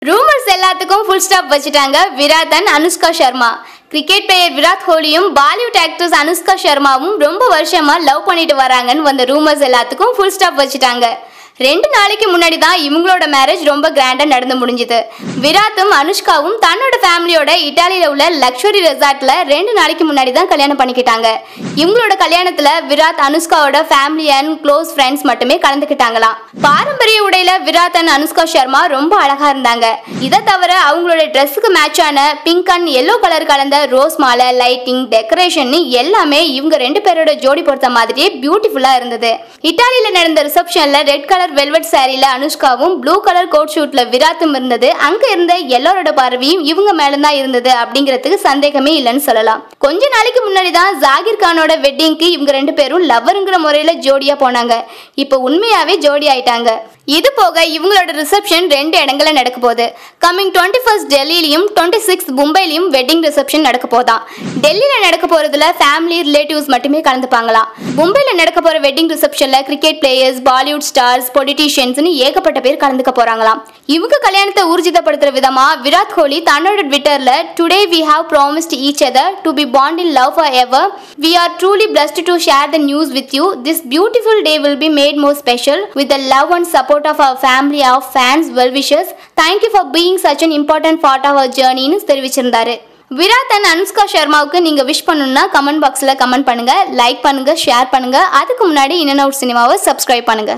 Rumours எல்லாத்துக்கும் full stop வச்சுட்டாங்க Virat and Anushka Sharma cricket player Virat கோலியும் பாலிவுட் ஆக்ட்ரஸ் அனுஷ்கா சர்மாவும் ரொம்ப வருஷமா லவ் பண்ணிட்டு வராங்கன்னு வந்த ரூமர்ஸ் எல்லாத்துக்கும் ஃபுல் ஸ்டாப் வச்சுட்டாங்க ரெண்டு நாளைக்கு முன்னாடி தான் இவங்களோட மேரேஜ் ரொம்ப கிராண்டா நடந்து முடிஞ்சுது விராத்தும் அனுஷ்காவும் தன்னோட ஃபேமிலியோட இட்டாலியில உள்ள லக்ஸுரி ரெசார்ட்ல ரெண்டு நாளைக்கு முன்னாடி தான் கல்யாணம் பண்ணிக்கிட்டாங்க இவங்களோட கல்யாணத்துல விராட் அனுஷ்காவோட ஃபேமிலி அண்ட் க்ளோஸ் ஃப்ரெண்ட்ஸ் மட்டுமே கலந்துக்கிட்டாங்களாம் பாரம்பரிய உடையில விராட் அண்ட் அனுஷ்கா சர்மா ரொம்ப அழகா இருந்தாங்க இதை தவிர அவங்களோட ட்ரெஸ்ஸுக்கு மேட்சான பிங்க் அண்ட் எல்லோ கலர் கலந்த ரோஸ் மாலை லைட்டிங் டெக்கரேஷன் எல்லாமே இவங்க ரெண்டு பேரோட ஜோடி பொறுத்த மாதிரியே பியூட்டிஃபுல்லா இருந்தது இட்டாலியில நடந்த ரிசப்ஷன்ல ரெட் கலர் வெல்வெட் சாரியில அனுஷ்காவும் ப்ளூ கலர் கோட் ஷூட்ல விராத்தும் இருந்தது அங்க இருந்த எல்லாரோட பார்வையும் இவங்க மேல தான் இருந்தது அப்படிங்கிறதுக்கு சந்தேகமே இல்லைன்னு சொல்லலாம் கொஞ்ச நாளைக்கு முன்னாடி தான் ஜாகிர் கானோட வெட்டிங்க்கு இவங்க ரெண்டு பேரும் லவ்வருங்கிற முறையில ஜோடியா போனாங்க இப்போ உண்மையாவே ஜோடி ஆயிட்டாங்க இது போக இவங்களோட ரிசப்ஷன் ரெண்டு இடங்கள்ல நடக்க போகுது கம்மிங் டுவெண்ட்டி ஃபர்ஸ்ட் டெல்லியிலையும் டுவெண்ட்டி சிக்ஸ் மும்பைலையும் வெட்டிங் ரிசப்ஷன் நடக்க போதாம் டெல்லியில நடக்க போறதுல ஃபேமிலி ரிலேட்டிவ்ஸ் மட்டுமே கலந்துப்பாங்களாம் மும்பைல நடக்க போற வெட்டிங் ரிசப்ஷன்ல கிரிக்கெட் பிளேயர்ஸ் பாலிவுட் ஸ்டார்ஸ் பொலிட்டீஷியன்ஸ்னு ஏகப்பட்ட பேர் கலந்துக்க போறாங்களாம் இவங்க கல்யாணத்தை ஊர்ஜிதப்படுத்துற விதமா விராட் கோலி தன்னோட ட்விட்டர்ல today we have promised each other to be bound in love forever we are truly blessed to share the news with you this beautiful day will be made more special with the love and support of our family of fans well wishes thank you for being such an important part of our ஜேர்னின்னு தெரிவிச்சிருந்தாரு Virat and Anushka சர்மாவுக்கு நீங்க wish பண்ணணும்னா comment பாக்ஸ்ல comment பண்ணுங்க like பண்ணுங்க share பண்ணுங்க அதுக்கு முன்னாடி இன் அவுட் சினிமாவை சப்ஸ்கிரைப் பண்ணுங்க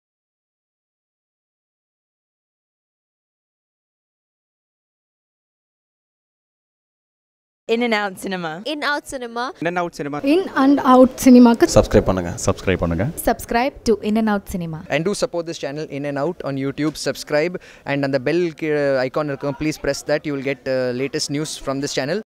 In and out cinema. in out cinema In and out cinema. In and Out சினிமாக்கு சப்ஸ்கிரைப் பண்ணுங்க சப்ஸ்கிரைப் பண்ணுங்க Subscribe to In and Out Cinema. And do support this channel in and out on YouTube. Subscribe and on the bell uh, icon, please press that. You will get uh, latest news from this channel.